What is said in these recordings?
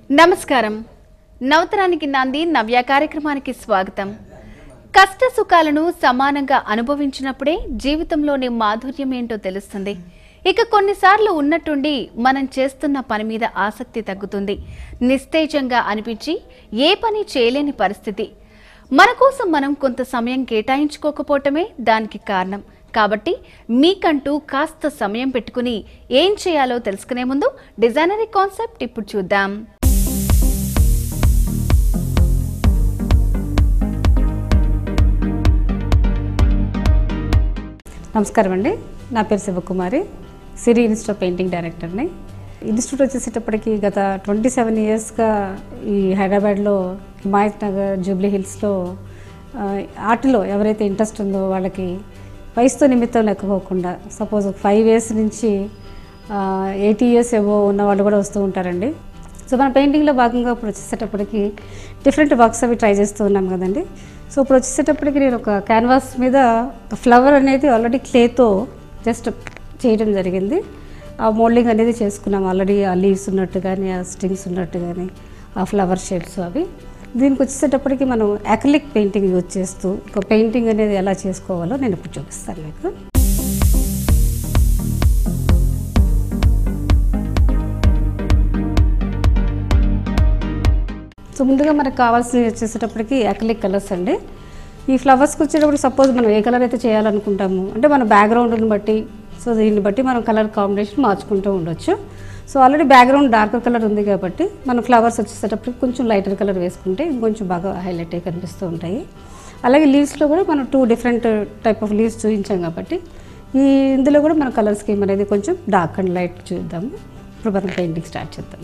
నమస్కారం నవతరానికి నాంది నవ్య కార్యక్రమానికి స్వాగతం కష్ట సుఖాలను సమానంగా అనుభవించినప్పుడే జీవితంలోని మాధుర్యం ఏంటో తెలుస్తుంది ఇక కొన్నిసార్లు ఉన్నట్టుండి మనం చేస్తున్న పని మీద ఆసక్తి తగ్గుతుంది నిస్తేజంగా అనిపించి ఏ పని చేయలేని పరిస్థితి మన కోసం మనం కొంత సమయం కేటాయించుకోకపోవటమే దానికి కారణం కాబట్టి మీకంటూ కాస్త సమయం పెట్టుకుని ఏం చేయాలో తెలుసుకునే ముందు డిజైనరీ కాన్సెప్ట్ ఇప్పుడు చూద్దాం నమస్కారం అండి నా పేరు శివకుమారి సిరి ఇన్స్టిట్యూట్ పెయింటింగ్ డైరెక్టర్ని ఇన్స్టిట్యూట్ వచ్చేసేటప్పటికి గత ట్వంటీ సెవెన్ ఇయర్స్గా ఈ హైదరాబాద్లో హిమాయత్ నగర్ జూబ్లీ హిల్స్లో ఆ, ఆర్ట్లో ఎవరైతే ఇంట్రెస్ట్ ఉందో వాళ్ళకి వయసుతో నిమిత్తం లేకపోకుండా సపోజ్ ఫైవ్ ఇయర్స్ నుంచి ఎయిటీ ఇయర్స్ ఏవో ఉన్న వాళ్ళు కూడా వస్తూ ఉంటారండి సో మన పెయింటింగ్లో భాగంగా ఇప్పుడు వచ్చేసేటప్పటికి డిఫరెంట్ వర్క్స్ అవి ట్రై చేస్తూ ఉన్నాం కదండి సో ఇప్పుడు వచ్చేసేటప్పటికి నేను ఒక క్యాన్వాస్ మీద ఫ్లవర్ అనేది ఆల్రెడీ క్లేతో జస్ట్ చేయడం జరిగింది ఆ మోల్డింగ్ అనేది చేసుకున్నాం ఆల్రెడీ ఆ లీవ్స్ ఉన్నట్టు కానీ ఆ స్ట్రింగ్స్ ఉన్నట్టు కానీ ఆ ఫ్లవర్ షేప్స్ అవి దీనికి వచ్చేసేటప్పటికి మనం అక్రిలిక్ పెయింటింగ్ యూజ్ చేస్తూ ఒక పెయింటింగ్ అనేది ఎలా చేసుకోవాలో నేను ఇప్పుడు చూపిస్తాను మీకు సో ముందుగా మనకు కావాల్సినవి వచ్చేసేటప్పటికి అక్రిలిక్ కలర్స్ అండి ఈ ఫ్లవర్స్కి వచ్చేటప్పుడు సపోజ్ మనం ఏ కలర్ అయితే చేయాలనుకుంటాము అంటే మన బ్యాక్గ్రౌండ్ని బట్టి సో దీన్ని బట్టి మనం కలర్ కాంబినేషన్ మార్చుకుంటూ ఉండొచ్చు so already background darker colour ఉంది కాబట్టి మనం ఫ్లవర్స్ వచ్చేసేటప్పటికి కొంచెం లైటర్ కలర్ వేసుకుంటే ఇంకొంచెం బాగా హైలైట్ అయి కనిపిస్తూ ఉంటాయి అలాగే లీవ్స్లో కూడా మనం two different type of leaves చూపించాం కాబట్టి ఈ ఇందులో కూడా మన కలర్ స్కీమ్ అనేది కొంచెం డార్క్ అండ్ లైట్ చూద్దాము ఇప్పుడు మనం పెయింటింగ్ స్టార్ట్ చేద్దాం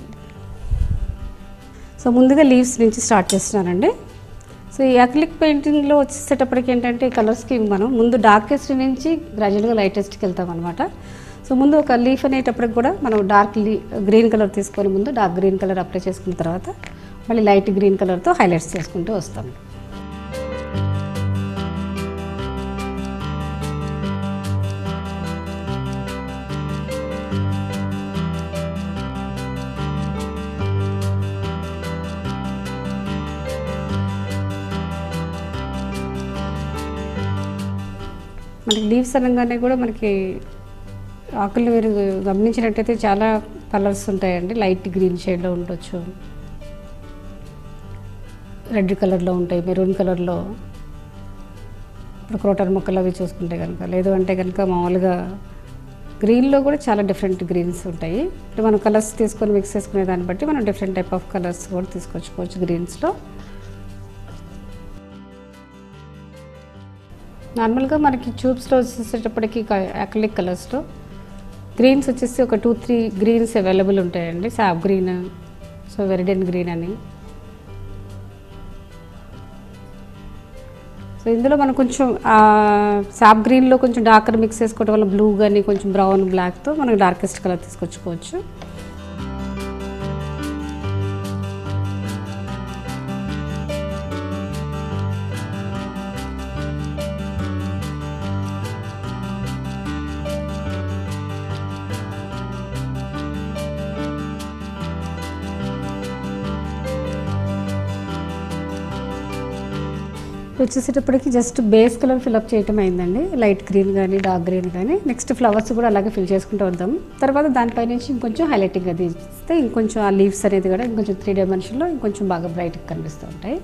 సో ముందుగా లీవ్స్ నుంచి స్టార్ట్ చేస్తున్నానండి సో ఈ అక్లిక్ పెయింటింగ్లో వచ్చేసేటప్పటికి ఏంటంటే కలర్స్కి మనం ముందు డార్కెస్ట్ నుంచి గ్రాడ్యువల్గా లైటెస్ట్కి వెళ్తాం అనమాట సో ముందు ఒక లీఫ్ అనేటప్పటికి కూడా మనం డార్క్ లీ గ్రీన్ కలర్ తీసుకొని ముందు డార్క్ గ్రీన్ కలర్ అప్లై చేసుకున్న తర్వాత మళ్ళీ లైట్ గ్రీన్ కలర్తో హైలైట్స్ చేసుకుంటూ వస్తాం మనకి లీవ్స్ అనగానే కూడా మనకి ఆకులు మీరు గమనించినట్టయితే చాలా కలర్స్ ఉంటాయండి లైట్ గ్రీన్ షేడ్లో ఉండొచ్చు రెడ్ కలర్లో ఉంటాయి మెరూన్ కలర్లో ఇప్పుడు క్రోటర్ మొక్కలు అవి చూసుకుంటే కనుక లేదు అంటే కనుక మామూలుగా గ్రీన్లో కూడా చాలా డిఫరెంట్ గ్రీన్స్ ఉంటాయి అంటే మనం కలర్స్ తీసుకొని మిక్స్ చేసుకునే దాన్ని బట్టి మనం డిఫరెంట్ టైప్ ఆఫ్ కలర్స్ కూడా తీసుకొచ్చుకోవచ్చు గ్రీన్స్లో నార్మల్గా మనకి ట్యూబ్స్లో వచ్చేసేటప్పటికి అక్లిక్ కలర్స్లో గ్రీన్స్ వచ్చేసి ఒక టూ త్రీ గ్రీన్స్ అవైలబుల్ ఉంటాయండి sap green so viridian green అని సో ఇందులో మనం కొంచెం సాప్ గ్రీన్లో కొంచెం డార్కర్ మిక్స్ చేసుకోవడం వల్ల బ్లూ కానీ కొంచెం బ్రౌన్ బ్లాక్తో మనకు డార్కెస్ట్ కలర్ తీసుకొచ్చుకోవచ్చు వచ్చేసేటప్పటికి జస్ట్ బేస్ కలర్ ఫిల్అప్ చేయటం అయిందండి లైట్ గ్రీన్ కానీ డార్క్ గ్రీన్ కానీ నెక్స్ట్ ఫ్లవర్స్ కూడా అలాగే ఫిల్ చేసుకుంటూ వద్దాం తర్వాత దానిపై నుంచి ఇంకొంచెం హైలైటింగ్ అది ఇస్తే ఇంకొంచెం ఆ లీవ్స్ అనేది కూడా ఇంకొంచెం త్రీ డైమెన్షన్లో ఇంకొంచెం బాగా బ్రైట్గా కనిపిస్తూ ఉంటాయి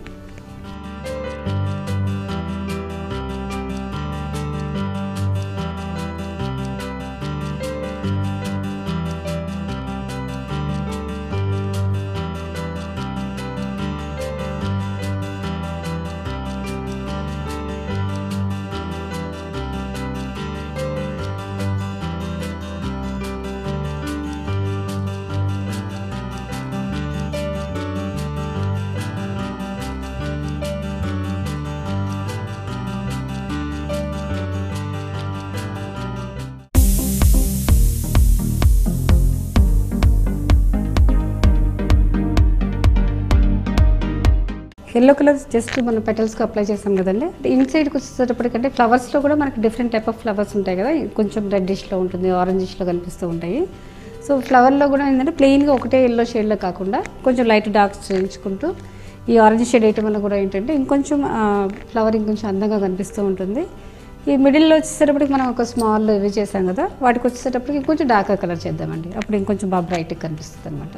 ఎల్లో కలర్ జస్ట్ మనం పెటల్స్కి అప్లై చేస్తాం కదండి ఇన్సైడ్కి వచ్చేటప్పటికంటే ఫ్లవర్స్లో కూడా మనకి డిఫరెంట్ టైప్ ఆఫ్ ఫ్లవర్స్ ఉంటాయి కదా కొంచెం రెడ్డిష్లో ఉంటుంది ఆరెంజిష్లో కనిపిస్తూ ఉంటాయి సో ఫ్లవర్లో కూడా ఏంటంటే ప్లెయిన్గా ఒకటే ఎల్లో షేడ్లో కాకుండా కొంచెం లైట్ డార్క్స్ చేయించుకుంటూ ఈ ఆరెంజ్ షేడ్ వేయటం వల్ల కూడా ఏంటంటే ఇంకొంచెం ఫ్లవర్ ఇంకొంచెం అందంగా కనిపిస్తూ ఉంటుంది ఈ మిడిల్లో వచ్చేసేటప్పటికి మనం ఒక స్మాల్ ఇవి చేసాం కదా వాటికి వచ్చేసేటప్పటికి ఇంకొంచెం డార్క్ కలర్ చేద్దామండి అప్పుడు ఇంకొంచెం బాగా బ్రైట్గా కనిపిస్తుంది అనమాట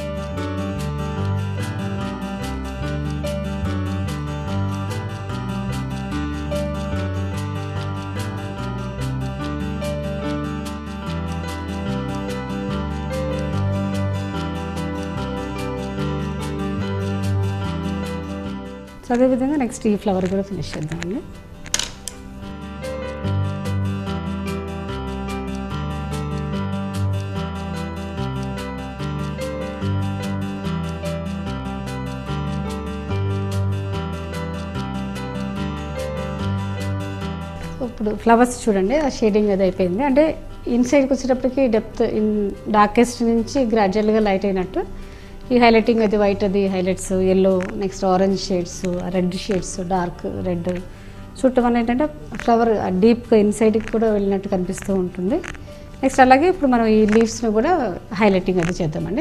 సో అదేవిధంగా నెక్స్ట్ ఈ ఫ్లవర్ కూడా ఫినిష్ చేద్దామండి ఇప్పుడు ఫ్లవర్స్ చూడండి ఆ షేడింగ్ అది అయిపోయింది అంటే ఇన్సైడ్కి వచ్చేటప్పటికి డెప్త్ ఇన్ డార్కెస్ట్ నుంచి గ్రాడ్యువల్గా లైట్ అయినట్టు ఈ హైలైటింగ్ అది వైట్ అది highlights yellow next orange shades red shades dark red చుట్టూ వల్ల ఏంటంటే ఫ్లవర్ డీప్గా ఇన్సైడ్కి కూడా వెళ్ళినట్టు కనిపిస్తూ ఉంటుంది నెక్స్ట్ అలాగే ఇప్పుడు మనం ఈ లీవ్స్ని కూడా హైలైటింగ్ అది చేద్దామండి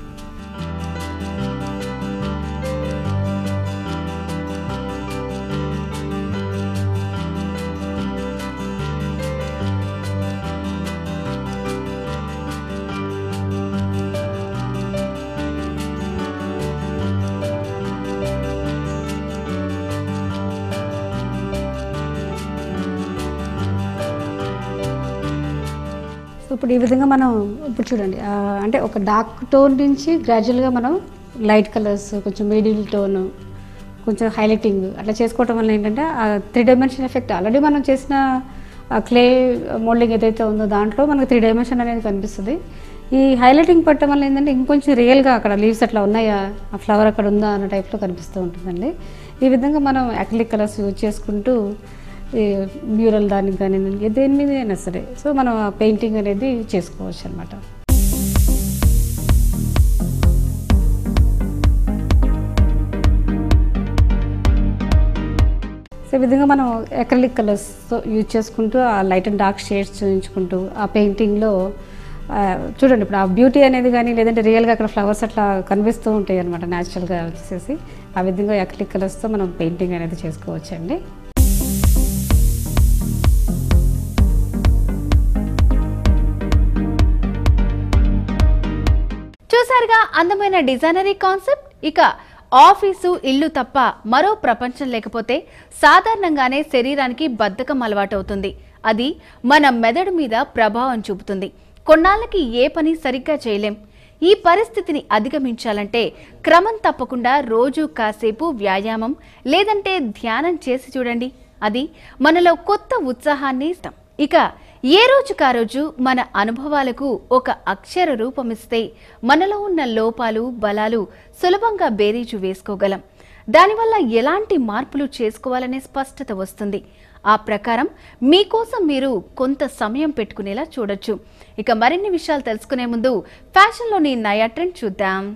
సో ఇప్పుడు ఈ విధంగా మనం ఇప్పుడు చూడండి ఆ, అంటే ఒక డార్క్ టోన్ నుంచి గ్రాడ్యువల్గా మనం లైట్ కలర్స్ కొంచెం మిడిల్ టోన్ కొంచెం హైలైటింగ్ అట్లా చేసుకోవటం వల్ల ఏంటంటే ఆ త్రీ డైమెన్షన్ ఎఫెక్ట్ ఆల్రెడీ మనం చేసిన క్లే మోల్డింగ్ ఏదైతే ఉందో దాంట్లో మనకు త్రీ డైమెన్షన్ అనేది కనిపిస్తుంది ఈ హైలైటింగ్ పెట్టడం వల్ల ఏంటంటే ఇంకొంచెం రియల్గా అక్కడ లీవ్స్ అట్లా ఉన్నాయా ఆ ఫ్లవర్ అక్కడ ఉందా అన్న టైప్లో కనిపిస్తూ ఉంటుందండి ఈ విధంగా మనం అక్రిలిక్ కలర్స్ యూజ్ చేసుకుంటూ ఈ మ్యూరల్ దానికి కానీ దేని మీద అయినా సరే సో మనం పెయింటింగ్ అనేది చేసుకోవచ్చు అనమాట సో ఈ విధంగా మనం ఎక్రలిక్ కలర్స్ యూజ్ చేసుకుంటూ ఆ లైట్ అండ్ డార్క్ షేడ్స్ చూపించుకుంటూ ఆ పెయింటింగ్లో చూడండి ఇప్పుడు ఆ బ్యూటీ అనేది కానీ లేదంటే రియల్గా అక్కడ ఫ్లవర్స్ అట్లా కనిపిస్తూ ఉంటాయి అనమాట న్యాచురల్గా వచ్చేసి ఆ విధంగా ఎక్రలిక్ కలర్స్తో మనం పెయింటింగ్ అనేది చేసుకోవచ్చండి చూసారుగా అందమైన డిజైనరీ కాన్సెప్ట్ ఇక ఆఫీసు ఇల్లు తప్ప మరో ప్రపంచం లేకపోతే సాధారణంగానే శరీరానికి బద్ధకం అలవాటవుతుంది అది మన మెదడు మీద ప్రభావం చూపుతుంది కొన్నాళ్ళకి ఏ పని సరిగ్గా చేయలేం ఈ పరిస్థితిని అధిగమించాలంటే క్రమం తప్పకుండా రోజు కాసేపు వ్యాయామం లేదంటే ధ్యానం చేసి చూడండి అది మనలో కొత్త ఉత్సాహాన్ని ఇస్తాం ఇక ఏ రోజుకా రోజు మన అనుభవాలకు ఒక అక్షర రూపమిస్తే మనలో ఉన్న లోపాలు బలాలు సులభంగా బేరీజు వేసుకోగలం దానివల్ల ఎలాంటి మార్పులు చేసుకోవాలనే స్పష్టత వస్తుంది ఆ ప్రకారం మీకోసం మీరు కొంత సమయం పెట్టుకునేలా చూడొచ్చు ఇక మరిన్ని విషయాలు తెలుసుకునే ముందు ఫ్యాషన్లోని నయా ట్రెండ్ చూద్దాం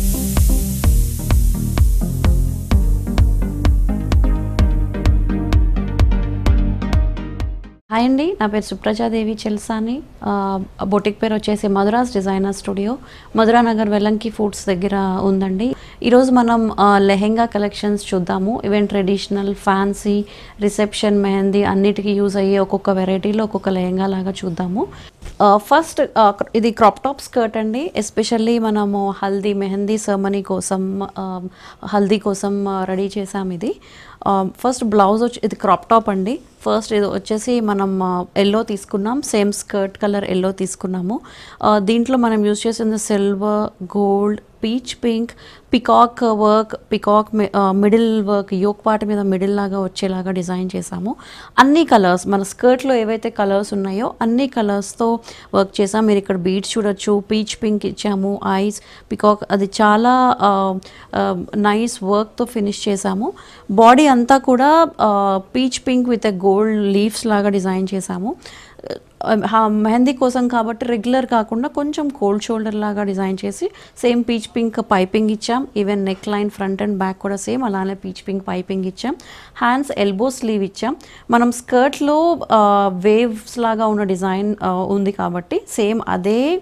హాయ్ అండి నా పేరు సుప్రజాదేవి చెల్సాని ఆ, బొటిక్ పేరు వచ్చేసి Madhuras designer studio Madhura Nagar Vellanki foods దగ్గర ఉందండి ఈరోజు మనం ఆ, లెహెంగా కలెక్షన్స్ చూద్దాము even traditional fancy reception mehndi అన్నిటికీ యూజ్ అయ్యే ఒక్కొక్క వెరైటీలో ఒక్కొక్క లెహెంగా లాగా చూద్దాము ఫస్ట్ ఇది క్రాప్ టాప్ స్కర్ట్ అండి ఎస్పెషల్లీ మనము హల్దీ మెహందీ సెర్మనీ కోసం ఆ, హల్దీ కోసం రెడీ చేసాం ఇది ఫస్ట్ బ్లౌజ్ వచ్చి ఇది క్రాప్ టాప్ అండి ఫస్ట్ ఇది వచ్చేసి మనం ఎల్లో తీసుకున్నాం సేమ్ స్కర్ట్ కలర్ ఎల్లో తీసుకున్నాము ఆ, దీంట్లో మనం యూజ్ చేసింది silver gold peach pink peacock work peacock middle work yoke part మీద మిడిల్ లాగా వచ్చేలాగా డిజైన్ చేసాము అన్ని కలర్స్ మన స్కర్ట్లో ఏవైతే కలర్స్ ఉన్నాయో అన్ని కలర్స్తో వర్క్ చేసాం మీరు ఇక్కడ బీడ్స్ చూడొచ్చు పీచ్ పింక్ ఇచ్చాము ఐస్ పికాక్ అది చాలా నైస్ వర్క్తో ఫినిష్ చేసాము బాడీ అంతా కూడా peach pink with gold leaves లాగా డిజైన్ చేసాము ఆ, మెహందీ కోసం కాబట్టి రెగ్యులర్ కాకుండా కొంచెం కోల్డ్ షోల్డర్ లాగా డిజైన్ చేసి సేమ్ పీచ్ పింక్ పైపింగ్ ఇచ్చాం even neck line front and back కూడా సేమ్ అలానే పీచ్ పింక్ పైపింగ్ ఇచ్చాం హ్యాండ్స్ ఎల్బో స్లీవ్ ఇచ్చాం మనం స్కర్ట్లో వేవ్స్ లాగా ఉన్న డిజైన్ ఉంది కాబట్టి సేమ్ అదే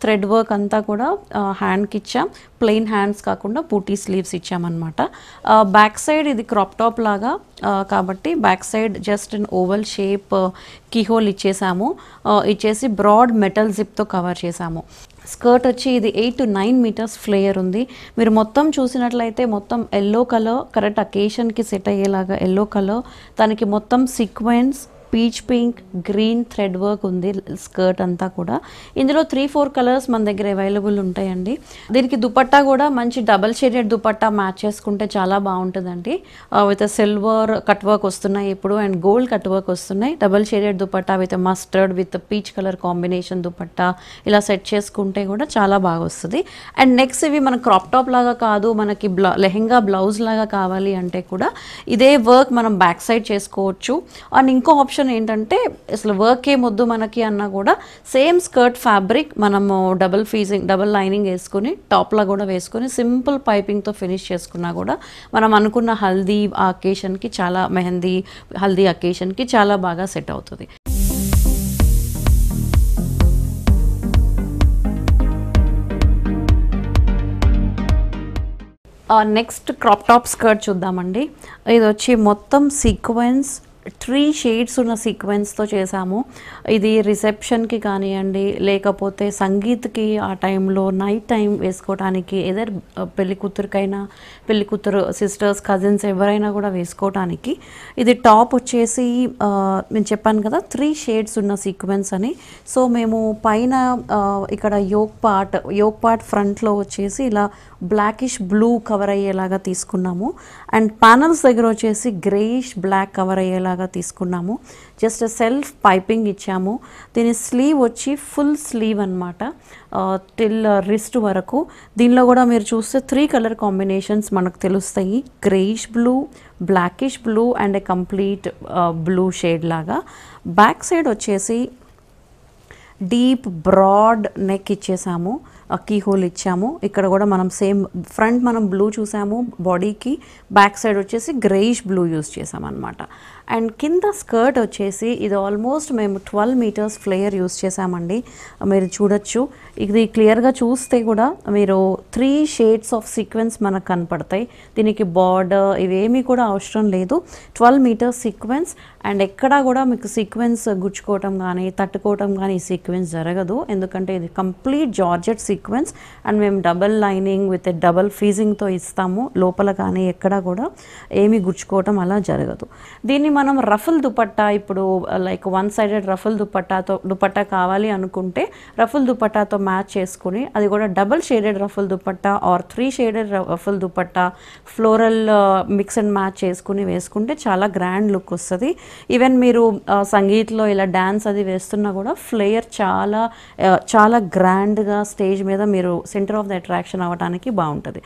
థ్రెడ్ వర్క్ అంతా కూడా హ్యాండ్కి ఇచ్చాం ప్లెయిన్ హ్యాండ్స్ కాకుండా బూటీ స్లీవ్స్ ఇచ్చామన్నమాట బ్యాక్ సైడ్ ఇది క్రాప్ టాప్ లాగా ఆ, కాబట్టి back side just in oval shape keyhole ఇచ్చేసాము ఆ, ఇచ్చేసి బ్రాడ్ మెటల్ జిప్తో కవర్ చేసాము స్కర్ట్ వచ్చి ఇది eight to nine metres flare ఉంది మీరు మొత్తం చూసినట్లయితే మొత్తం ఎల్లో కలర్ కరెక్ట్ అకేషన్కి సెట్ అయ్యేలాగా ఎల్లో కలర్ దానికి మొత్తం sequence peach pink green thread work ఉంది స్కర్ట్ అంతా కూడా ఇందులో త్రీ ఫోర్ కలర్స్ మన దగ్గర అవైలబుల్ ఉంటాయండి దీనికి దుపట్టా కూడా మంచి డబల్ షేడెడ్ దుపట్టా మ్యాచ్ చేసుకుంటే చాలా బాగుంటుందండి విత్ సిల్వర్ కట్ వర్క్ వస్తున్నాయి ఇప్పుడు అండ్ గోల్డ్ కట్ వర్క్ వస్తున్నాయి double shaded dupatta with mustard with peach colour combination dupatta ఇలా సెట్ చేసుకుంటే కూడా చాలా బాగా వస్తుంది అండ్ నెక్స్ట్ ఇవి మన క్రాప్ టాప్ లాగా కాదు మనకి బ్లౌ లెహెంగా బ్లౌజ్ లాగా కావాలి అంటే కూడా ఇదే వర్క్ మనం బ్యాక్ సైడ్ చేసుకోవచ్చు అండ్ ఇంకో ఆప్షన్ ఏంటంటే అసలు వర్క్ ఏం వద్దు మనకి అన్నా కూడా సేమ్ స్కర్ట్ ఫ్యాబ్రిక్ మనము డబుల్ ఫీజింగ్ డబుల్ లైనింగ్ వేసుకొని టాప్లో కూడా వేసుకొని సింపుల్ పైపింగ్తో ఫినిష్ చేసుకున్నా కూడా మనం అనుకున్న హల్దీ ఆ అకేషన్కి చాలా మెహందీ హల్దీ అకేషన్కి చాలా బాగా సెట్ అవుతుంది నెక్స్ట్ క్రాప్ టాప్ స్కర్ట్ చూద్దామండి ఇది వచ్చి మొత్తం సీక్వెన్స్ త్రీ షేడ్స్ ఉన్న సీక్వెన్స్తో చేసాము ఇది రిసెప్షన్కి కానివ్వండి లేకపోతే సంగీత్కి ఆ టైంలో నైట్ టైం వేసుకోవడానికి ఏదర్ పెళ్లి కూతురికైనా పెళ్లి కూతురు సిస్టర్స్ కజిన్స్ ఎవరైనా కూడా వేసుకోవడానికి ఇది టాప్ వచ్చేసి ఆ, నేను చెప్పాను కదా త్రీ షేడ్స్ ఉన్న సీక్వెన్స్ అని సో మేము పైన ఆ, ఇక్కడ యోక్ పార్ట్ యోక్ పార్ట్ ఫ్రంట్లో వచ్చేసి ఇలా బ్లాకిష్ బ్లూ కవర్ అయ్యేలాగా తీసుకున్నాము అండ్ ప్యానల్స్ దగ్గర వచ్చేసి గ్రేయిష్ బ్లాక్ కవర్ అయ్యేలాగా తీసుకున్నాము జస్ట్ సెల్ఫ్ పైపింగ్ ఇచ్చాము దీని స్లీవ్ వచ్చి ఫుల్ స్లీవ్ అనమాట టిల్ రిస్ట్ వరకు దీనిలో కూడా మీరు చూస్తే త్రీ కలర్ కాంబినేషన్స్ మనకు తెలుస్తాయి greyish blue blackish blue and a complete blue shade లాగా బ్యాక్ సైడ్ వచ్చేసి డీప్ బ్రాడ్ నెక్ ఇచ్చేసాము కీ హోల్ ఇచ్చాము ఇక్కడ కూడా మనం సేమ్ ఫ్రంట్ మనం బ్లూ చూసాము బాడీకి బ్యాక్ సైడ్ వచ్చేసి గ్రేయిష్ బ్లూ యూస్ చేసామన్నమాట అండ్ కింద స్కర్ట్ వచ్చేసి ఇది ఆల్మోస్ట్ మేము ట్వెల్వ్ మీటర్స్ ఫ్లేయర్ యూస్ చేసామండి మీరు చూడొచ్చు ఇది క్లియర్గా చూస్తే కూడా మీరు త్రీ షేడ్స్ ఆఫ్ సీక్వెన్స్ మనకు కనపడతాయి దీనికి బార్డర్ ఇవేమీ కూడా అవసరం లేదు ట్వెల్వ్ మీటర్స్ సీక్వెన్స్ అండ్ ఎక్కడా కూడా మీకు సీక్వెన్స్ గుచ్చుకోవటం కానీ తట్టుకోవటం కానీ ఈ సీక్వెన్స్ జరగదు ఎందుకంటే ఇది కంప్లీట్ జార్జెట్ సీక్వెన్స్ అండ్ మేము డబల్ లైనింగ్ విత్ డబల్ ఫీజింగ్తో ఇస్తాము లోపల కానీ ఎక్కడా కూడా ఏమీ గుచ్చుకోవటం అలా జరగదు దీన్ని మనం రఫుల్ దుపట్టా ఇప్పుడు లైక్ వన్ సైడెడ్ రఫుల్ దుపట్టాతో దుపట్టా కావాలి అనుకుంటే రఫుల్ దుపట్టాతో మ్యాచ్ చేసుకుని అది కూడా double shaded ruffle dupatta or three shaded ruffle dupatta floral mix and match చేసుకుని వేసుకుంటే చాలా గ్రాండ్ లుక్ వస్తుంది ఈవెన్ మీరు ఆ, సంగీత్లో ఇలా డ్యాన్స్ అది వేస్తున్నా కూడా ఫ్లేయర్ చాలా ఆ, చాలా గ్రాండ్గా స్టేజ్ మీద మీరు సెంటర్ ఆఫ్ ద అట్రాక్షన్ అవ్వడానికి బాగుంటుంది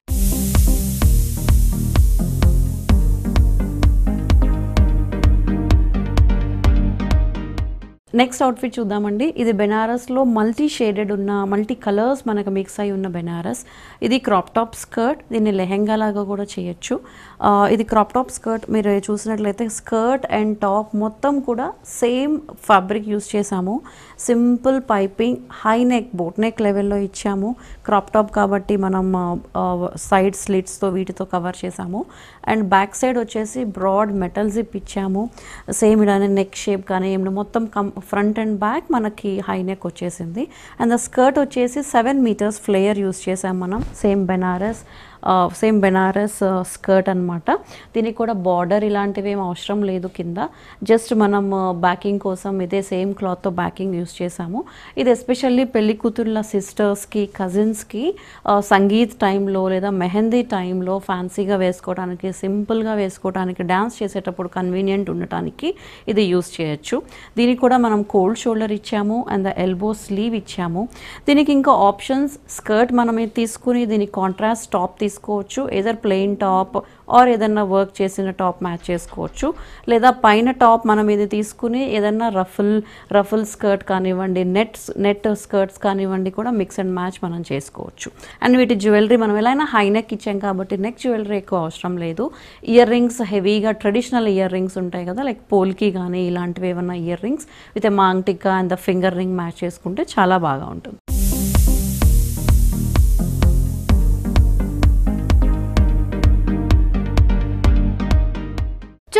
నెక్స్ట్ అవుట్ఫిట్ చూద్దామండి ఇది బెనారస్లో మల్టీ షేడెడ్ ఉన్న మల్టీ కలర్స్ మనకు మిక్స్ అయి ఉన్న బెనారస్ ఇది క్రాప్ టాప్ స్కర్ట్ దీన్ని లెహెంగా లాగా కూడా చేయొచ్చు ఆ, ఇది క్రాప్ టాప్ స్కర్ట్ మీరు చూసినట్లయితే స్కర్ట్ అండ్ టాప్ మొత్తం కూడా సేమ్ ఫ్యాబ్రిక్ యూస్ చేసాము simple piping high neck boat neck లెవెల్లో ఇచ్చాము క్రాప్ టాప్ కాబట్టి మనం సైడ్ స్లిట్స్తో వీటితో కవర్ చేసాము అండ్ బ్యాక్ సైడ్ వచ్చేసి బ్రాడ్ మెటల్ జిప్ ఇచ్చాము సేమ్ ఇలానే నెక్ షేప్ కానీ ఏమైనా మొత్తం కం ఫ్రంట్ అండ్ బ్యాక్ మనకి హై నెక్ వచ్చేసింది అండ్ ద స్కర్ట్ వచ్చేసి సెవెన్ మీటర్స్ ఫ్లేయర్ యూస్ చేసాం మనం same Banaras same Banaras skirt అన్నమాట దీనికి కూడా బార్డర్ ఇలాంటివి ఏం అవసరం లేదు కింద జస్ట్ మనం బ్యాకింగ్ కోసం ఇదే సేమ్ క్లాత్తో బ్యాకింగ్ యూస్ చేసాము ఇది ఎస్పెషల్లీ పెళ్లి కూతుర్ల సిస్టర్స్కి కజిన్స్కి సంగీత్ టైంలో లేదా మెహందీ టైంలో ఫ్యాన్సీగా వేసుకోవడానికి సింపుల్గా వేసుకోవడానికి డ్యాన్స్ చేసేటప్పుడు కన్వీనియంట్ ఉండటానికి ఇది యూస్ చేయొచ్చు దీనికి కూడా మనం కోల్డ్ షోల్డర్ ఇచ్చాము అండ్ ద ఎల్బో స్లీవ్ ఇచ్చాము దీనికి ఇంకా ఆప్షన్స్ స్కర్ట్ మనం ఇది తీసుకుని దీనికి కాంట్రాస్ట్ టాప్ తీసుకోవచ్చు ఏదర్ ప్లెయిన్ టాప్ ఆర్ ఏదన్నా వర్క్ చేసిన టాప్ మ్యాచ్ చేసుకోవచ్చు లేదా పైన టాప్ మనం ఇది తీసుకుని ఏదన్నా రఫుల్ రఫుల్ స్కర్ట్ కానివ్వండి నెట్ నెట్ స్కర్ట్స్ కానివ్వండి కూడా మిక్స్ అండ్ మ్యాచ్ మనం చేసుకోవచ్చు అండ్ వీటి జ్యువెలరీ మనం ఎలా అయినా హై నెక్ ఇచ్చాం కాబట్టి నెక్ జ్యువెలరీ ఎక్కువ అవసరం లేదు ఇయర్ రింగ్స్ హెవీగా ట్రెడిషనల్ ఇయర్ రింగ్స్ ఉంటాయి కదా లైక్ పోల్కి కానీ ఇలాంటివి ఏమన్నా earrings with maang tikka and the finger ring match చేసుకుంటే చాలా బాగా ఉంటుంది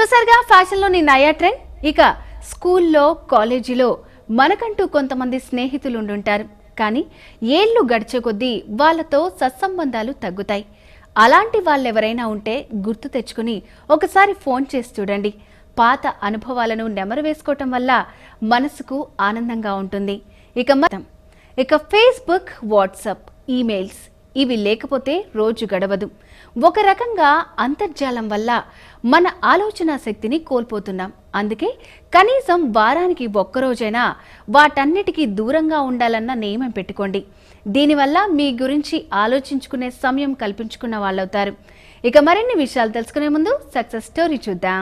చూసారుగా ఫ్యాషన్లోని నయా ట్రెండ్ ఇక స్కూల్లో కాలేజీలో మనకంటూ కొంతమంది స్నేహితులు ఉండుంటారు కానీ ఏళ్ళు గడిచే కొద్దీ వాళ్ళతో సత్సంబంధాలు తగ్గుతాయి అలాంటి వాళ్ళెవరైనా ఉంటే గుర్తు తెచ్చుకుని ఒకసారి ఫోన్ చేసి చూడండి పాత అనుభవాలను నెమరు వేసుకోవటం వల్ల మనసుకు ఆనందంగా ఉంటుంది ఇక మనం ఇక ఫేస్బుక్ వాట్సాప్ ఈమెయిల్స్ ఇవి లేకపోతే రోజు గడవదు ఒక రకంగా అంతర్జాలం వల్ల మన ఆలోచన శక్తిని కోల్పోతున్నాం అందుకే కనీసం వారానికి ఒక్కరోజైనా వాటన్నిటికీ దూరంగా ఉండాలన్న నియమం పెట్టుకోండి దీనివల్ల మీ గురించి ఆలోచించుకునే సమయం కల్పించుకున్న వాళ్ళవుతారు ఇక మరిన్ని విషయాలు తెలుసుకునే ముందు సక్సెస్ స్టోరీ చూద్దాం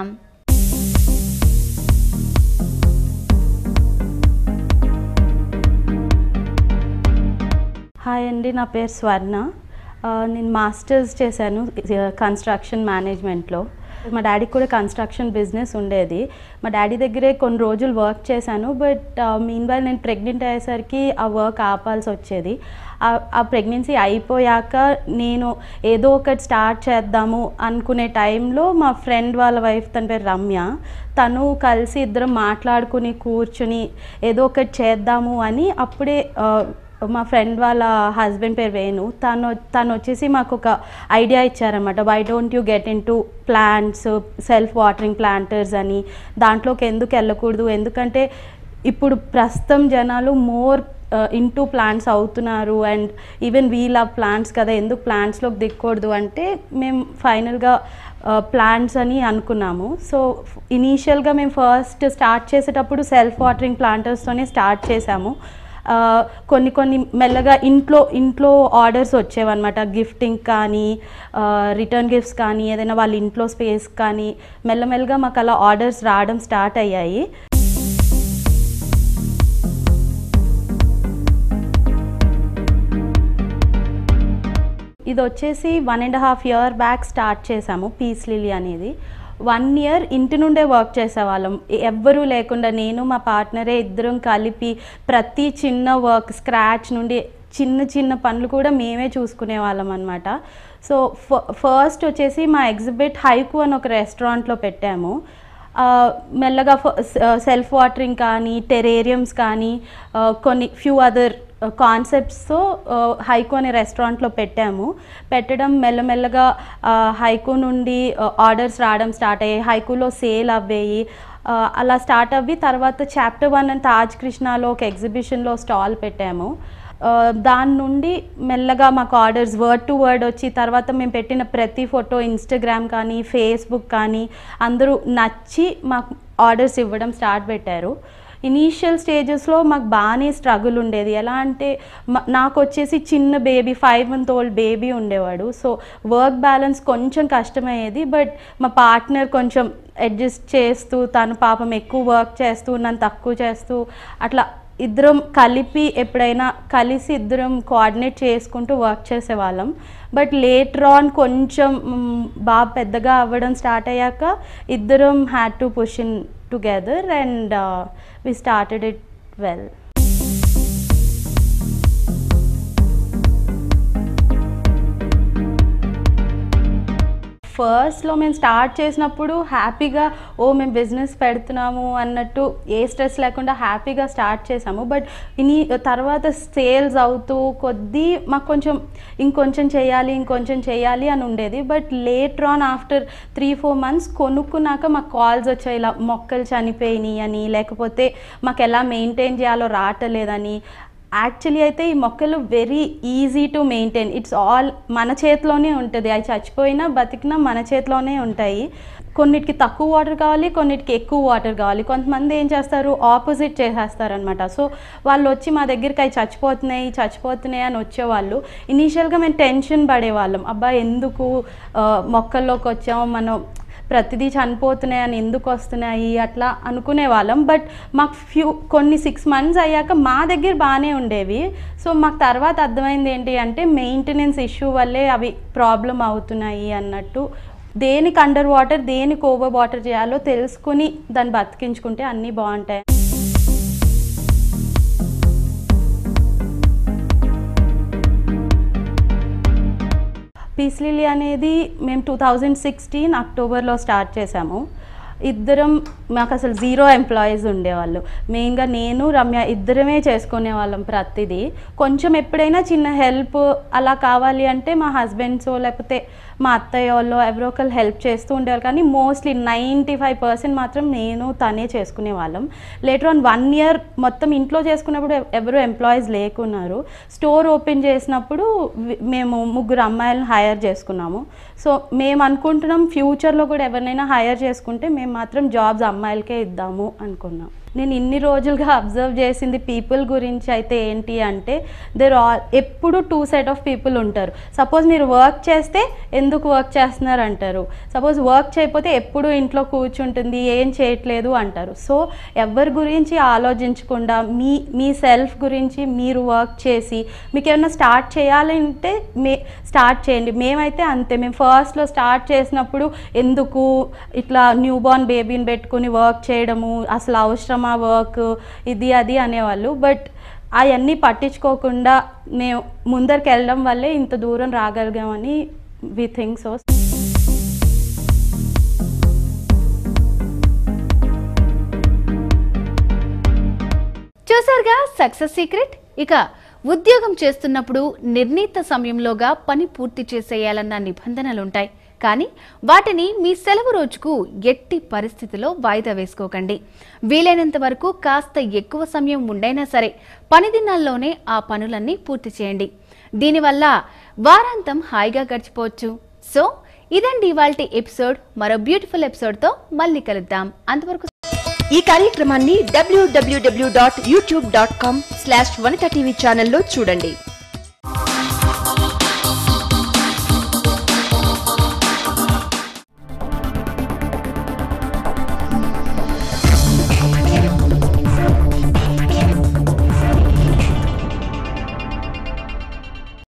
హాయ్ అండి నా పేరు స్వర్ణ ఆ, నేను మాస్టర్స్ చేశాను కన్స్ట్రక్షన్ మేనేజ్మెంట్లో మా డాడీకి కూడా కన్స్ట్రక్షన్ బిజినెస్ ఉండేది మా డాడీ దగ్గరే కొన్ని రోజులు వర్క్ చేశాను బట్ మీన్ వైల్ నేను ప్రెగ్నెంట్ అయ్యేసరికి ఆ వర్క్ ఆపాల్సి వచ్చేది ఆ- ఆ ప్రెగ్నెన్సీ అయిపోయాక నేను ఏదో ఒకటి స్టార్ట్ చేద్దాము అనుకునే టైంలో మా ఫ్రెండ్ వాళ్ళ వైఫ్ తన పేరు రమ్య తను కలిసి ఇద్దరం మాట్లాడుకుని కూర్చుని ఏదో ఒకటి చేద్దాము అని అప్పుడే ఆ, మా ఫ్రెండ్ వాళ్ళ హస్బెండ్ పేరు వేణు తను తను వచ్చేసి మాకు ఒక ఐడియా ఇచ్చారన్నమాట why don't you get into plants self watering planters అని దాంట్లోకి ఎందుకు వెళ్ళకూడదు ఎందుకంటే ఇప్పుడు ప్రస్తుతం జనాలు మోర్ ఇంటూ ప్లాంట్స్ అవుతున్నారు and even we love plants కదా ఎందుకు ప్లాంట్స్లోకి దిక్కకూడదు అంటే మేము ఫైనల్గా ప్లాంట్స్ అని అనుకున్నాము సో ఇనీషియల్గా మేము ఫస్ట్ స్టార్ట్ చేసేటప్పుడు సెల్ఫ్ వాటరింగ్ ప్లాంటర్స్తోనే స్టార్ట్ చేసాము ఆ, కొన్ని కొన్ని మెల్లగా ఇంట్లో ఇంట్లో ఆర్డర్స్ వచ్చేవన్నమాట గిఫ్టింగ్ కానీ రిటర్న్ గిఫ్ట్స్ కానీ ఏదైనా వాళ్ళ ఇంట్లో స్పేస్ కానీ మెల్లమెల్లగా మాకు అలా ఆర్డర్స్ రావడం స్టార్ట్ అయ్యాయి ఇది వచ్చేసి one and half year back start చేసాము పీస్ లిలీ అనేది వన్ ఇయర్ ఇంటి నుండే వర్క్ చేసేవాళ్ళం ఎవ్వరూ లేకుండా నేను మా పార్ట్నరే ఇద్దరం కలిపి ప్రతి చిన్న వర్క్ స్క్రాచ్ నుండి చిన్న చిన్న పనులు కూడా మేమే చూసుకునే వాళ్ళం అనమాట సో ఫస్ట్ వచ్చేసి మా ఎగ్జిబిట్ హైకు అని ఒక రెస్టారెంట్లో పెట్టాము ఆ, మెల్లగా సెల్ఫ్ వాటరింగ్ కానీ టెరేరియంస్ కానీ ఆ, కొన్ని ఫ్యూ అదర్ కాన్సెప్ట్స్తో హైకో అనే రెస్టారెంట్లో పెట్టాము పెట్టడం మెల్లమెల్లగా ఆ, హైకో నుండి ఆర్డర్స్ రావడం స్టార్ట్ అయ్యాయి హైకోలో సేల్ అవ్వేయి ఆ, అలా స్టార్ట్ అవ్వి తర్వాత చాప్టర్ వన్ అండ్ తాజ్ కృష్ణాలో ఒక ఎగ్జిబిషన్లో స్టాల్ పెట్టాము ఆ, దాని నుండి మెల్లగా మాకు ఆర్డర్స్ వర్డ్ టు వర్డ్ వచ్చి తర్వాత మేము పెట్టిన ప్రతి ఫోటో ఇన్స్టాగ్రామ్ కానీ ఫేస్బుక్ కానీ అందరూ నచ్చి మాకు ఆర్డర్స్ ఇవ్వడం స్టార్ట్ పెట్టారు ఇనీషియల్ స్టేజెస్లో మాకు బాగానే స్ట్రగుల్ ఉండేది ఎలా అంటే మ- నాకు వచ్చేసి చిన్న baby five month old baby ఉండేవాడు సో వర్క్ బ్యాలెన్స్ కొంచెం కష్టమయ్యేది బట్ మా పార్ట్నర్ కొంచెం అడ్జస్ట్ చేస్తూ తను పాపం ఎక్కువ వర్క్ చేస్తూ నన్ను తక్కువ చేస్తూ అట్లా ఇద్దరం కలిపి ఎప్పుడైనా కలిసి ఇద్దరం కోఆర్డినేట్ చేసుకుంటూ వర్క్ చేసేవాళ్ళం బట్ లేటర్ ఆన్ కొంచెం మ్, బాగా పెద్దగా అవ్వడం స్టార్ట్ అయ్యాక ఇద్దరం had to push in together and we started it well ఫస్ట్లో మేము స్టార్ట్ చేసినప్పుడు హ్యాపీగా ఓ మేము బిజినెస్ పెడుతున్నాము అన్నట్టు ఏ స్ట్రెస్ లేకుండా హ్యాపీగా స్టార్ట్ చేసాము బట్ ఇని తర్వాత సేల్స్ అవుతూ కొద్దీ మాకు కొంచెం ఇంకొంచెం చేయాలి ఇంకొంచెం చేయాలి అని ఉండేది but later on after three four months కొనుక్కున్నాక మాకు కాల్స్ వచ్చాయి ఇలా మొక్కలు చనిపోయినాయి అని లేకపోతే మాకు ఎలా మెయింటైన్ చేయాలో రావట్లేదని యాక్చువల్లీ అయితే ఈ మొక్కలు very easy to maintain it's all మన చేతిలోనే ఉంటుంది అవి చచ్చిపోయినా బతికినా మన చేతిలోనే ఉంటాయి కొన్నిటికి తక్కువ వాటర్ కావాలి కొన్నిటికి ఎక్కువ వాటర్ కావాలి కొంతమంది ఏం చేస్తారు ఆపోజిట్ చేసేస్తారనమాట సో వాళ్ళు వచ్చి మా దగ్గరికి అవి చచ్చిపోతున్నాయి చచ్చిపోతున్నాయి అని వచ్చేవాళ్ళు ఇనీషియల్గా మేము టెన్షన్ పడేవాళ్ళం అబ్బా ఎందుకు ఆ, మొక్కల్లోకి వచ్చాము మనం ప్రతిదీ చనిపోతున్నాయని ఎందుకు వస్తున్నాయి అట్లా అనుకునే వాళ్ళం బట్ మాకు ఫ్యూ కొన్ని సిక్స్ మంత్స్ అయ్యాక మా దగ్గర బాగానే ఉండేవి సో మాకు తర్వాత అర్థమైంది ఏంటి అంటే మెయింటెనెన్స్ ఇష్యూ వల్లే అవి ప్రాబ్లం అవుతున్నాయి అన్నట్టు దేనికి అండర్ వాటర్ దేనికి ఓవర్ వాటర్ చేయాలో తెలుసుకుని దాన్ని బతికించుకుంటే అన్నీ బాగుంటాయి పీస్ లిలీ అనేది మేము టూ థౌజండ్ సిక్స్టీన్ అక్టోబర్లో స్టార్ట్ చేసాము ఇద్దరం మాకు అసలు జీరో ఎంప్లాయీస్ ఉండేవాళ్ళు మెయిన్గా నేను రమ్య ఇద్దరమే చేసుకునే వాళ్ళం ప్రతిదీ కొంచెం ఎప్పుడైనా చిన్న హెల్ప్ అలా కావాలి అంటే మా హస్బెండ్స్ లేకపోతే మా అత్తయ్య వాళ్ళు ఎవరో ఒకరు హెల్ప్ చేస్తూ ఉండేవారు కానీ మోస్ట్లీ నైంటీ ఫైవ్ పర్సెంట్ మాత్రం నేను తనే చేసుకునే వాళ్ళం లేటర్ ఆన్ వన్ ఇయర్ మొత్తం ఇంట్లో చేసుకున్నప్పుడు ఎవ- ఎవరు ఎంప్లాయీస్ లేకున్నారు స్టోర్ ఓపెన్ చేసినప్పుడు వి- మేము ముగ్గురు అమ్మాయిలను హైర్ చేసుకున్నాము సో మేము అనుకుంటున్నాం ఫ్యూచర్లో కూడా ఎవరినైనా హైర్ చేసుకుంటే మేము మాత్రం జాబ్స్ అమ్మాయిలకే ఇద్దాము అనుకున్నాం నేను ఇన్ని రోజులుగా అబ్జర్వ్ చేసింది పీపుల్ గురించి అయితే ఏంటి అంటే దర్ ఆల్ ఎప్పుడు టూ సెట్ ఆఫ్ పీపుల్ ఉంటారు సపోజ్ మీరు వర్క్ చేస్తే ఎందుకు వర్క్ చేస్తున్నారు అంటారు సపోజ్ వర్క్ చేయకపోతే ఎప్పుడు ఇంట్లో కూర్చుంటుంది ఏం చేయట్లేదు అంటారు సో ఎవరి గురించి ఆలోచించకుండా మీ మీ సెల్ఫ్ గురించి మీరు వర్క్ చేసి మీకు ఏమైనా స్టార్ట్ చేయాలంటే మే స్టార్ట్ చేయండి మేమైతే అంతే మేము ఫస్ట్లో స్టార్ట్ చేసినప్పుడు ఎందుకు ఇట్లా న్యూ బార్న్ బేబీని పెట్టుకుని వర్క్ చేయడము అసలు అవసరమా వర్క్ ఇది అది అనేవాళ్ళు బట్ అవన్నీ పట్టించుకోకుండా మేము ముందరికి వెళ్ళడం వల్లే ఇంత దూరం రాగలిగామని వి థింక్ సో చూసారుగా సక్సెస్ సీక్రెట్ ఇక ఉద్యోగం చేస్తున్నప్పుడు నిర్ణీత సమయంలోగా పని పూర్తి చేసేయాలన్న నిబంధనలుంటాయి కానీ వాటిని మీ సెలవు రోజుకు ఎట్టి పరిస్థితిలో వాయిదా వేసుకోకండి వీలైనంత వరకు కాస్త ఎక్కువ సమయం ఉండైనా సరే పని దినాల్లోనే ఆ పనులన్నీ పూర్తి చేయండి దీనివల్ల వారాంతం హాయిగా గడిచిపోవచ్చు సో ఇదండి ఇవాల్టి ఎపిసోడ్ మరో బ్యూటిఫుల్ ఎపిసోడ్తో మళ్ళీ కలుద్దాం అంతవరకు ఈ కార్యక్రమాన్ని W W W dot YouTube dot com slash Vanitha TV ఛానల్లో చూడండి